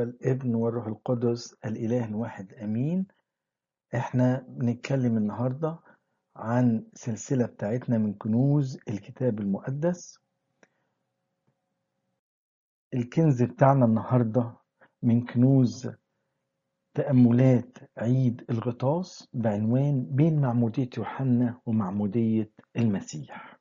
والابن والروح القدس الإله الواحد أمين احنا بنتكلم النهاردة عن سلسلة بتاعتنا من كنوز الكتاب المقدس الكنز بتاعنا النهاردة من كنوز تأملات عيد الغطاس بعنوان بين معمودية يوحنا ومعمودية المسيح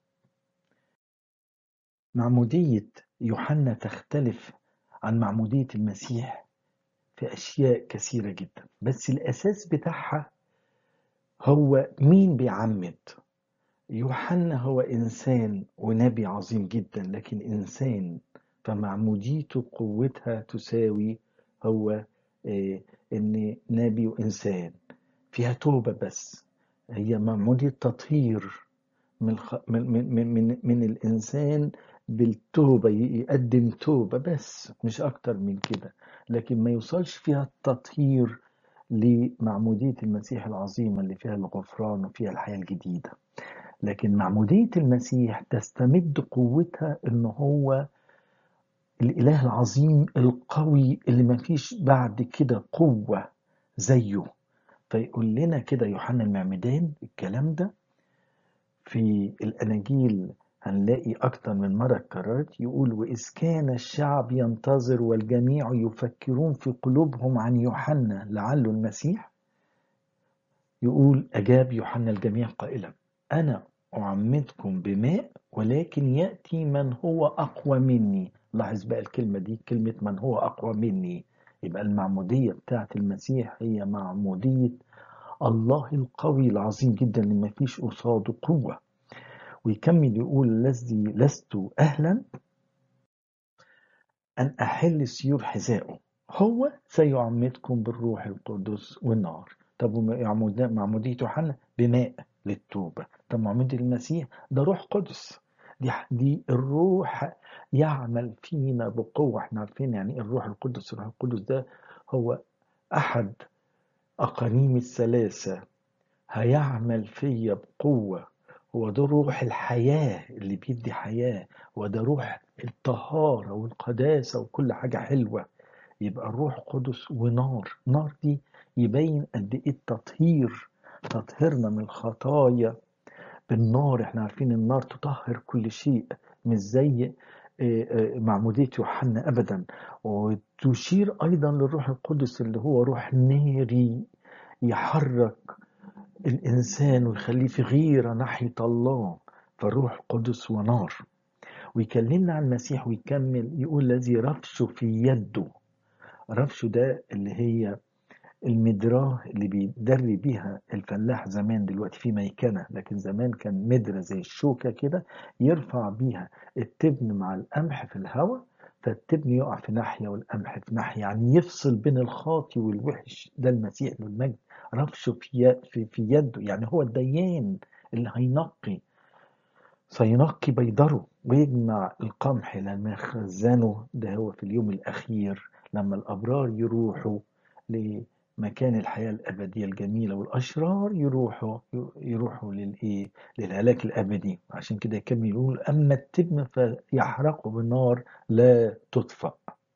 معمودية يوحنا تختلف عن معمودية المسيح في أشياء كثيرة جدا بس الأساس بتاعها هو مين بيعمد يوحنا هو إنسان ونبي عظيم جدا لكن إنسان فمعموديته قوتها تساوي هو إيه إن نبي وإنسان فيها توبة بس هي معمودية تطهير من, الخ... من, من, من, من الإنسان بالتوبة يقدم توبة بس مش أكتر من كده لكن ما يوصلش فيها التطهير لمعمودية المسيح العظيمة اللي فيها الغفران وفيها الحياة الجديدة لكن معمودية المسيح تستمد قوتها إن هو الإله العظيم القوي اللي ما فيش بعد كده قوة زيه فيقول لنا كده يوحنا المعمدان الكلام ده في الأناجيل هنلاقي أكتر من مرة اتكررت يقول وإذ كان الشعب ينتظر والجميع يفكرون في قلوبهم عن يوحنا لعله المسيح يقول أجاب يوحنا الجميع قائلا أنا أعمدكم بماء ولكن يأتي من هو أقوى مني لاحظ بقى الكلمة دي كلمة من هو أقوى مني يبقى المعمودية بتاعت المسيح هي معمودية الله القوي العظيم جدا اللي ما فيش قصاده قوة ويكمل يقول الذي لست أهلا أن أحل سيور حذائه هو سيعمدكم بالروح القدس والنار طب معمودية يوحنا بماء للتوبة طب معمودية المسيح ده روح قدس دي دي الروح يعمل فينا بقوة احنا عارفين يعني الروح القدس الروح القدس ده هو أحد أقانيم الثلاثة هيعمل فيا بقوة هو ده روح الحياة اللي بيدي حياة وده روح الطهارة والقداسة وكل حاجة حلوة يبقى الروح قدس ونار نار دي يبين قد ايه التطهير تطهيرنا من الخطايا بالنار احنا عارفين النار تطهر كل شيء مش زي معمودية يوحنا أبدا وتشير أيضا للروح القدس اللي هو روح ناري يحرك الإنسان ويخليه في غيرة ناحية الله فالروح قدس ونار ويكلمنا عن المسيح ويكمل يقول الذي رفشه في يده رفشه ده اللي هي المدراه اللي بيدري بيها الفلاح زمان دلوقتي في ميكنة لكن زمان كان مدرة زي الشوكة كده يرفع بيها التبن مع القمح في الهواء فالتبن يقع في ناحية والقمح في ناحية يعني يفصل بين الخاطي والوحش ده المسيح له المجد رفشه في, في, في يده يعني هو الديان اللي هينقي سينقي بيضره ويجمع القمح لما يخزنه ده هو في اليوم الأخير لما الأبرار يروحوا لمكان الحياة الأبدية الجميلة والأشرار يروحوا يروحوا للإيه للهلاك الأبدي عشان كده يكمل يقول أما التبن فيحرق بالنار لا تطفأ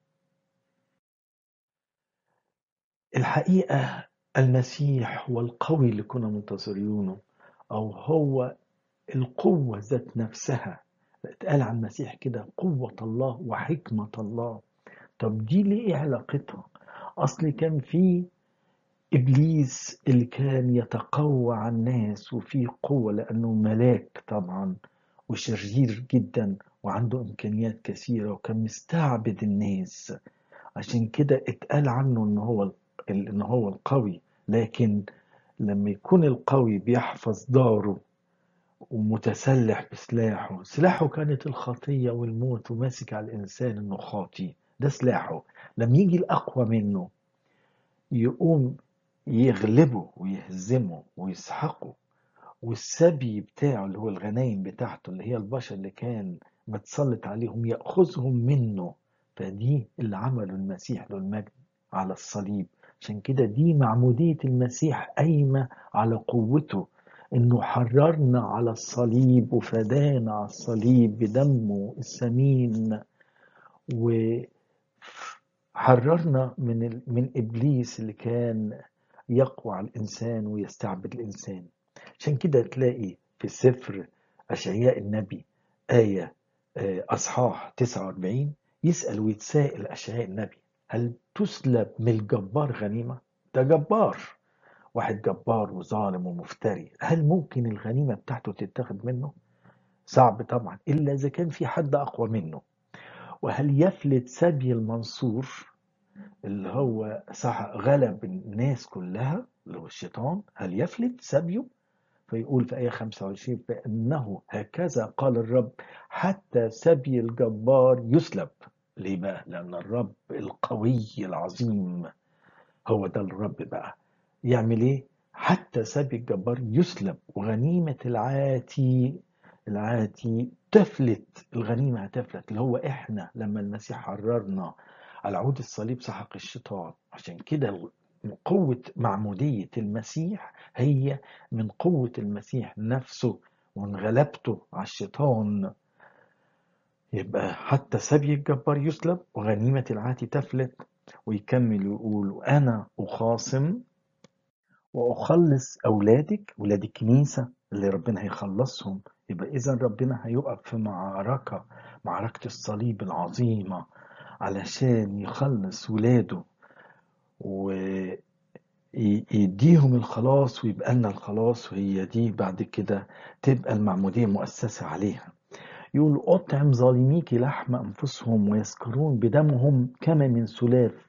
الحقيقة المسيح هو القوي اللي كنا منتظرينه أو هو القوة ذات نفسها اتقال عن المسيح كده قوة الله وحكمة الله طب دي ليه ايه علاقتها اصل كان في ابليس اللي كان يتقوى على الناس وفيه قوة لانه ملاك طبعا وشرير جدا وعنده امكانيات كثيرة وكان مستعبد الناس عشان كده اتقال عنه ان هو ان هو القوي لكن لما يكون القوي بيحفظ داره ومتسلح بسلاحه سلاحه كانت الخطية والموت وماسك على الإنسان إنه خاطي ده سلاحه لما يجي الأقوى منه يقوم يغلبه ويهزمه ويسحقه والسبي بتاعه اللي هو الغنايم بتاعته اللي هي البشر اللي كان متسلط عليهم يأخذهم منه فدي اللي عمله المسيح له المجد على الصليب عشان كده دي معمودية المسيح قايمة على قوته انه حررنا على الصليب وفدانا على الصليب بدمه الثمين و حررنا من ال... من ابليس اللي كان يقوى على الانسان ويستعبد الانسان عشان كده تلاقي في سفر اشعياء النبي ايه آه، اصحاح 49 يسال ويتساءل اشعياء النبي هل تسلب من الجبار غنيمه ده جبار واحد جبار وظالم ومفتري هل ممكن الغنيمه بتاعته تتاخد منه صعب طبعا الا اذا كان في حد اقوى منه وهل يفلت سبي المنصور اللي هو صح غلب الناس كلها اللي هو الشيطان هل يفلت سبيه فيقول في آية 25 فإنه هكذا قال الرب حتى سبي الجبار يسلب ليه بقى؟ لأن الرب القوي العظيم هو ده الرب بقى يعمل إيه؟ حتى سبي الجبار يسلب وغنيمة العاتي العاتي تفلت الغنيمة هتفلت اللي هو إحنا لما المسيح حررنا على عود الصليب سحق الشيطان عشان كده قوة معمودية المسيح هي من قوة المسيح نفسه وانغلبته على الشيطان يبقى حتى سبي الجبار يسلب وغنيمة العاتي تفلت ويكمل ويقول أنا أخاصم وأخلص أولادك ولاد الكنيسة اللي ربنا هيخلصهم يبقى إذا ربنا هيقف في معركة معركة الصليب العظيمة علشان يخلص ولاده ويديهم الخلاص ويبقى لنا الخلاص وهي دي بعد كده تبقى المعمودية مؤسسة عليها يقول أطعم ظالميك لحم أنفسهم ويسكرون بدمهم كما من سلاف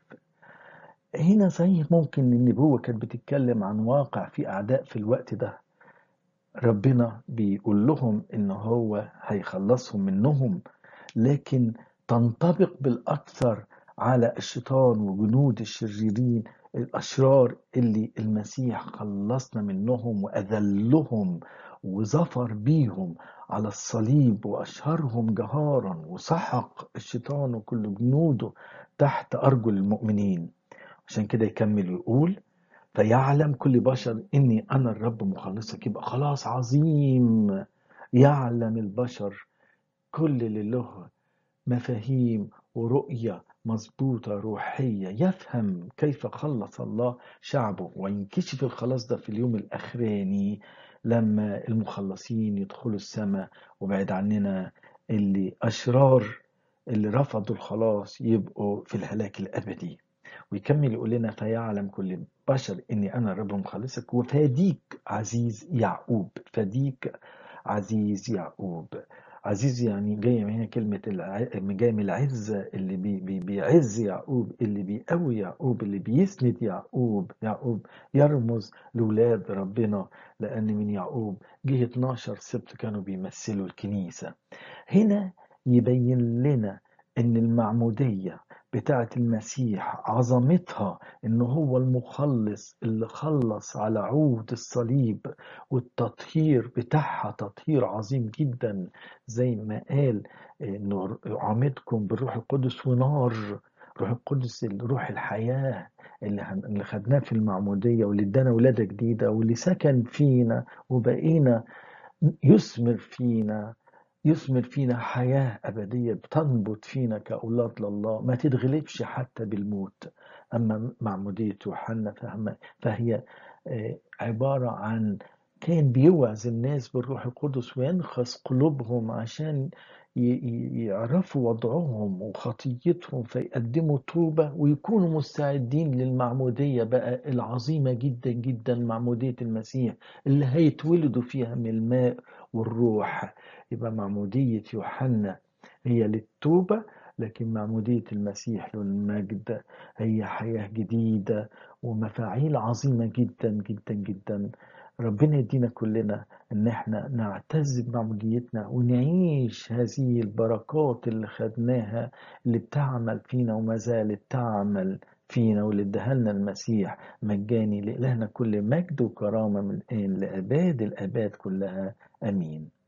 هنا زي ممكن النبوة كانت بتتكلم عن واقع في أعداء في الوقت ده ربنا بيقول لهم إن هو هيخلصهم منهم لكن تنطبق بالأكثر على الشيطان وجنود الشريرين الأشرار اللي المسيح خلصنا منهم وأذلهم وظفر بيهم على الصليب وأشهرهم جهارا وسحق الشيطان وكل جنوده تحت أرجل المؤمنين عشان كده يكمل ويقول فيعلم كل بشر إني أنا الرب مخلصك يبقى خلاص عظيم يعلم البشر كل اللي له مفاهيم ورؤية مظبوطة روحية يفهم كيف خلص الله شعبه وينكشف الخلاص ده في اليوم الأخراني لما المخلصين يدخلوا السماء وبعد عننا اللي أشرار اللي رفضوا الخلاص يبقوا في الهلاك الأبدي ويكمل يقول لنا فيعلم كل بشر إني أنا الرب مخلصك وفاديك عزيز يعقوب فديك عزيز يعقوب عزيز يعني جاية من هنا كلمة الع... جاية من العزة اللي بي... بي... بيعز يعقوب اللي بيقوي يعقوب اللي بيسند يعقوب يعقوب يرمز لولاد ربنا لأن من يعقوب جه 12 سبت كانوا بيمثلوا الكنيسة هنا يبين لنا ان المعمودية بتاعة المسيح عظمتها ان هو المخلص اللي خلص على عود الصليب والتطهير بتاعها تطهير عظيم جدا زي ما قال انه عمدكم بالروح القدس ونار روح القدس روح الحياة اللي, هن... اللي خدناه في المعمودية واللي ادانا ولادة جديدة واللي سكن فينا وبقينا يثمر فينا يثمر فينا حياة أبدية بتنبت فينا كأولاد لله ما تتغلبش حتى بالموت أما معمودية يوحنا فهي عبارة عن كان بيوعظ الناس بالروح القدس وينخس قلوبهم عشان يعرفوا وضعهم وخطيتهم فيقدموا توبة ويكونوا مستعدين للمعمودية بقى العظيمة جدا جدا معمودية المسيح اللي هيتولدوا فيها من الماء والروح يبقى معمودية يوحنا هي للتوبة لكن معمودية المسيح للمجد هي حياة جديدة ومفاعيل عظيمة جدا جدا جدا ربنا يدينا كلنا ان احنا نعتز بمعموديتنا ونعيش هذه البركات اللي خدناها اللي بتعمل فينا وما زالت تعمل فينا واللي اداها لنا المسيح مجاني لإلهنا كل مجد وكرامة من الآن لأباد الآباد كلها آمين